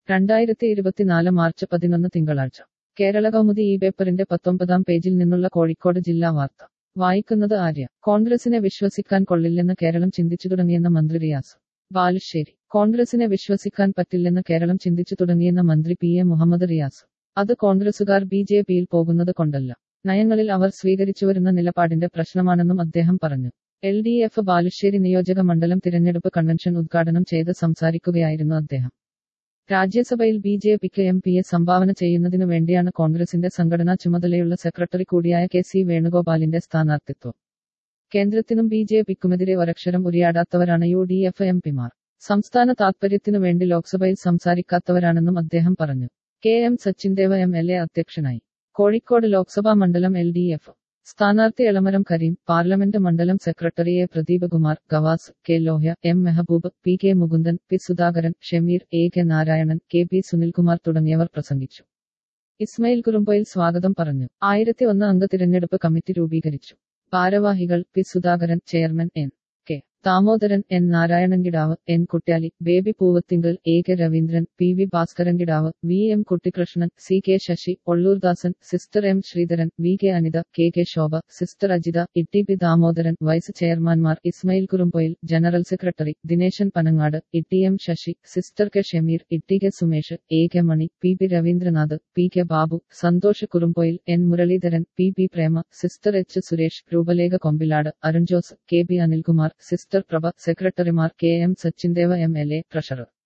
രണ്ടായിരത്തി ഇരുപത്തിനാല് മാർച്ച് പതിനൊന്ന് തിങ്കളാഴ്ച കേരള കൗമുദി ഈ പേപ്പറിന്റെ പത്തൊമ്പതാം പേജിൽ നിന്നുള്ള കോഴിക്കോട് ജില്ലാ വാർത്ത വായിക്കുന്നത് ആര്യ കോൺഗ്രസിനെ വിശ്വസിക്കാൻ കൊള്ളില്ലെന്ന് കേരളം ചിന്തിച്ചു തുടങ്ങിയെന്ന മന്ത്രി റിയാസ് ബാലുശ്ശേരി കോൺഗ്രസിനെ വിശ്വസിക്കാൻ പറ്റില്ലെന്ന് കേരളം ചിന്തിച്ചു തുടങ്ങിയെന്ന മന്ത്രി പി എ മുഹമ്മദ് റിയാസ് അത് കോൺഗ്രസുകാർ ബി ജെ പിയിൽ പോകുന്നത് കൊണ്ടല്ല നയങ്ങളിൽ അവർ സ്വീകരിച്ചുവരുന്ന നിലപാടിന്റെ പ്രശ്നമാണെന്നും അദ്ദേഹം പറഞ്ഞു എൽ ഡി എഫ് ബാലുശ്ശേരി നിയോജക മണ്ഡലം തിരഞ്ഞെടുപ്പ് കൺവെൻഷൻ ഉദ്ഘാടനം ചെയ്ത് സംസാരിക്കുകയായിരുന്നു അദ്ദേഹം രാജ്യസഭയിൽ ബി ജെ പിക്ക് എം പിയെ സംഭാവന ചെയ്യുന്നതിനു വേണ്ടിയാണ് കോൺഗ്രസിന്റെ സംഘടനാ ചുമതലയുള്ള സെക്രട്ടറി കൂടിയായ കെ സി വേണുഗോപാലിന്റെ സ്ഥാനാർത്ഥിത്വം കേന്ദ്രത്തിനും ബി ജെ പിക്കുമെതിരെ ഒരക്ഷരം ഉരിയാടാത്തവരാണ് യു ഡി എഫ് എം പിമാർ സംസ്ഥാന താത്പര്യത്തിനു വേണ്ടി ലോക്സഭയിൽ സംസാരിക്കാത്തവരാണെന്നും അദ്ദേഹം പറഞ്ഞു K M Sachindev M L A അധ്യക്ഷനായി കോഴിക്കോട് ലോക്സഭാ മണ്ഡലം എൽ ഡി എഫ് സ്ഥാനാർത്ഥി എളമരം കരീം പാർലമെന്റ് മണ്ഡലം secretary A Pradeep Kumar Gavas K Lohya M Mehaboob P K Mukundan P Sudhakaran Shameer A K Narayanan K P Sunilkumar തുടങ്ങിയവർ പ്രസംഗിച്ചു ഇസ്മയിൽ കുറുമ്പയിൽ സ്വാഗതം പറഞ്ഞു ആയിരത്തി ഒന്ന് അംഗ തിരഞ്ഞെടുപ്പ് കമ്മിറ്റി രൂപീകരിച്ചു ഭാരവാഹികൾ P Sudhakaran chairman N K Damodaran N Narayanan Kidav N Kuttiyali Baby Poovathinkal A K Raveendran P V Bhaskaran Kidav V M Kuttikrishnan C K Sasi Olloordasan sister M Sreedharan V K Anitha K K Shobha sister Ajitha Itti P Damodaran vice ചെയർമാൻമാർ Ismail Kurumboyil general secretary Dineshan Panangad Itti M Sasi sister K Shameer Itti K Sumesh A K Mani P P Raveendranath P K Babu Santhosh കുറുമ്പൊയിൽ N Muraleedharan P P Prema sister H Suresh Roopalekha Kombilad Arun Jose K B Anilkumar sister Prabha സെക്രട്ടറിമാർ K M Sachindev M L A treasurer